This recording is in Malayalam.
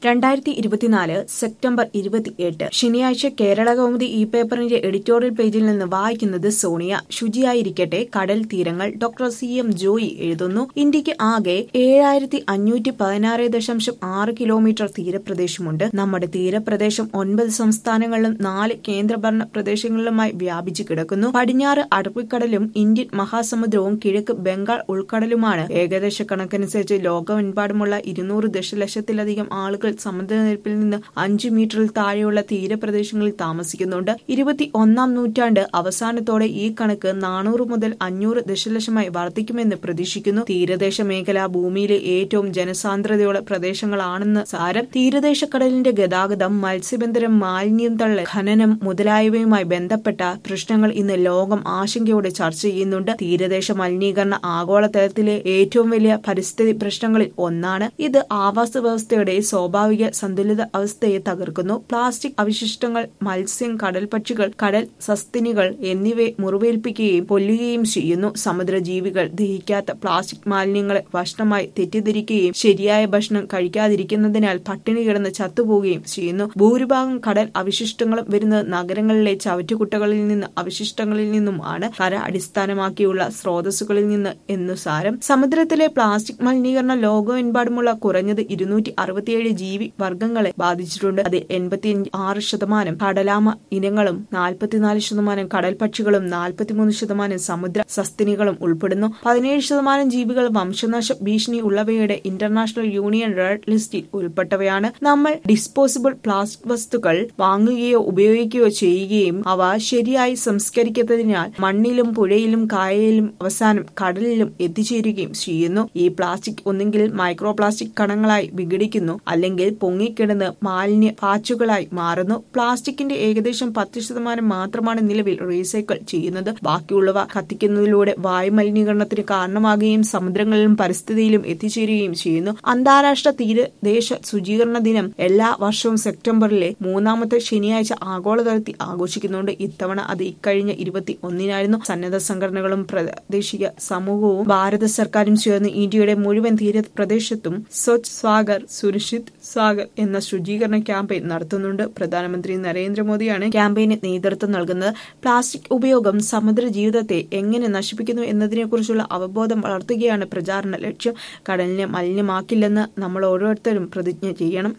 രണ്ടായിരത്തി ഇരുപത്തിനാല് സെപ്റ്റംബർ ഇരുപത്തിയെട്ട് ശനിയാഴ്ച കേരള കൗമുദി ഈ പേപ്പറിന്റെ എഡിറ്റോറിയൽ പേജിൽ നിന്ന് വായിക്കുന്നത് സോണിയ ശുചിയായിരിക്കട്ടെ കടൽ തീരങ്ങൾ ഡോക്ടർ സി എം ജോയി എഴുതുന്നു ഇന്ത്യക്ക് ആകെ ഏഴായിരത്തി അഞ്ഞൂറ്റി പതിനാറ് ദശാംശം ആറ് കിലോമീറ്റർ തീരപ്രദേശമുണ്ട് നമ്മുടെ തീരപ്രദേശം ഒൻപത് സംസ്ഥാനങ്ങളിലും നാല് കേന്ദ്രഭരണ പ്രദേശങ്ങളിലുമായി വ്യാപിച്ചു കിടക്കുന്നു പടിഞ്ഞാറ് അറബിക്കടലും ഇന്ത്യൻ മഹാസമുദ്രവും കിഴക്ക് ബംഗാൾ ഉൾക്കടലുമാണ് ഏകദേശ കണക്കനുസരിച്ച് ലോകമെമ്പാടുമുള്ള ഇരുന്നൂറ് ദശലക്ഷത്തിലധികം ആളുകൾ സമുദ്രനിരപ്പിൽ നിന്ന് അഞ്ചു മീറ്ററിൽ താഴെയുള്ള തീരപ്രദേശങ്ങളിൽ താമസിക്കുന്നുണ്ട് ഇരുപത്തി ഒന്നാം നൂറ്റാണ്ട് അവസാനത്തോടെ ഈ കണക്ക് നാനൂറ് മുതൽ അഞ്ഞൂറ് ദശലക്ഷമായി വർദ്ധിക്കുമെന്ന് പ്രതീക്ഷിക്കുന്നു തീരദേശ മേഖല ഭൂമിയിലെ ഏറ്റവും ജനസാന്ദ്രതയുള്ള പ്രദേശങ്ങളാണെന്ന് സാരം തീരദേശ കടലിന്റെ ഗതാഗതം മത്സ്യബന്ധനം മാലിന്യം തള്ളൽ ഖനനം മുതലായവയുമായി ബന്ധപ്പെട്ട പ്രശ്നങ്ങൾ ഇന്ന് ലോകം ആശങ്കയോടെ ചർച്ച ചെയ്യുന്നുണ്ട് തീരദേശ മലിനീകരണ ആഗോളതലത്തിലെ ഏറ്റവും വലിയ പരിസ്ഥിതി പ്രശ്നങ്ങളിൽ ഒന്നാണ് ഇത് ആവാസ വ്യവസ്ഥയുടെ സ്വാഭാവിക സന്തുലിത അവസ്ഥയെ തകർക്കുന്നു പ്ലാസ്റ്റിക് അവശിഷ്ടങ്ങൾ മത്സ്യം കടൽപക്ഷികൾ കടൽ സസ്തിനികൾ എന്നിവയെ മുറിവേൽപ്പിക്കുകയും കൊല്ലുകയും ചെയ്യുന്നു സമുദ്രജീവികൾ ദഹിക്കാത്ത പ്ലാസ്റ്റിക് മാലിന്യങ്ങളെ ഭക്ഷണമായി തെറ്റിദ്ധരിക്കുകയും ശരിയായ ഭക്ഷണം കഴിക്കാതിരിക്കുന്നതിനാൽ പട്ടിണി കിടന്ന് ചത്തുപോവുകയും ചെയ്യുന്നു ഭൂരിഭാഗം കടൽ അവശിഷ്ടങ്ങളും വരുന്നത് നഗരങ്ങളിലെ ചവറ്റുകുട്ടകളിൽ നിന്ന് അവശിഷ്ടങ്ങളിൽ നിന്നുമാണ് കര അടിസ്ഥാനമാക്കിയുള്ള സ്രോതസ്സുകളിൽ നിന്ന് എന്നു സാരം സമുദ്രത്തിലെ പ്ലാസ്റ്റിക് മലിനീകരണം ലോകമെമ്പാടുമുള്ള കുറഞ്ഞത് ഇരുന്നൂറ്റി അറുപത്തിയേഴ് ജീവി വർഗങ്ങളെ ബാധിച്ചിട്ടുണ്ട് അതിൽ എൺപത്തി ആറ് ശതമാനം കടലാമ ഇനങ്ങളും നാൽപ്പത്തിനാല് ശതമാനം കടൽ പക്ഷികളും നാൽപ്പത്തിമൂന്ന് ശതമാനം സമുദ്ര സസ്തിനികളും ഉൾപ്പെടുന്നു പതിനേഴ് ശതമാനം ജീവികൾ വംശനാശ ഭീഷണി ഉള്ളവയുടെ ഇന്റർനാഷണൽ യൂണിയൻ റെഡ് ലിസ്റ്റിൽ ഉൾപ്പെട്ടവയാണ് നമ്മൾ ഡിസ്പോസിബിൾ പ്ലാസ്റ്റിക് വസ്തുക്കൾ വാങ്ങുകയോ ഉപയോഗിക്കുകയോ ചെയ്യുകയും അവ ശരിയായി സംസ്കരിക്കാത്തതിനാൽ മണ്ണിലും പുഴയിലും കായലിലും അവസാനം കടലിലും എത്തിച്ചേരുകയും ചെയ്യുന്നു ഈ പ്ലാസ്റ്റിക് ഒന്നെങ്കിൽ മൈക്രോ പ്ലാസ്റ്റിക് കണങ്ങളായി വിഘടിക്കുന്നു അല്ലെങ്കിൽ പൊങ്ങിക്കിടന്ന് മാലിന്യ പാച്ചുകളായി മാറുന്നു പ്ലാസ്റ്റിക്കിന്റെ ഏകദേശം പത്ത് ശതമാനം മാത്രമാണ് നിലവിൽ റീസൈക്കിൾ ചെയ്യുന്നത് ബാക്കിയുള്ളവ കത്തിക്കുന്നതിലൂടെ വായുമലിനീകരണത്തിന് കാരണമാകുകയും സമുദ്രങ്ങളിലും പരിസ്ഥിതിയിലും എത്തിച്ചേരുകയും ചെയ്യുന്നു അന്താരാഷ്ട്ര തീരദേശ ശുചീകരണ ദിനം എല്ലാ വർഷവും സെപ്റ്റംബറിലെ മൂന്നാമത്തെ ശനിയാഴ്ച ആഗോളതലത്തിൽ ആഘോഷിക്കുന്നുണ്ട് ഇത്തവണ അത് ഇക്കഴിഞ്ഞ ഇരുപത്തി ഒന്നിനായിരുന്നു സന്നദ്ധ സംഘടനകളും പ്രാദേശിക സമൂഹവും ഭാരത സർക്കാരും ചേർന്ന് ഇന്ത്യയുടെ മുഴുവൻ തീരപ്രദേശത്തും സ്വച്ഛ് സ്വാഗർ സുരക്ഷിത് സാഗർ എന്ന ശുചീകരണ ക്യാമ്പയിൻ നടത്തുന്നുണ്ട് പ്രധാനമന്ത്രി നരേന്ദ്രമോദിയാണ് ക്യാമ്പയിന് നേതൃത്വം നൽകുന്നത് പ്ലാസ്റ്റിക് ഉപയോഗം സമുദ്ര ജീവിതത്തെ എങ്ങനെ നശിപ്പിക്കുന്നു എന്നതിനെക്കുറിച്ചുള്ള അവബോധം വളർത്തുകയാണ് പ്രചാരണ ലക്ഷ്യം കടലിനെ മലിനമാക്കില്ലെന്ന് നമ്മൾ ഓരോരുത്തരും പ്രതിജ്ഞ ചെയ്യണം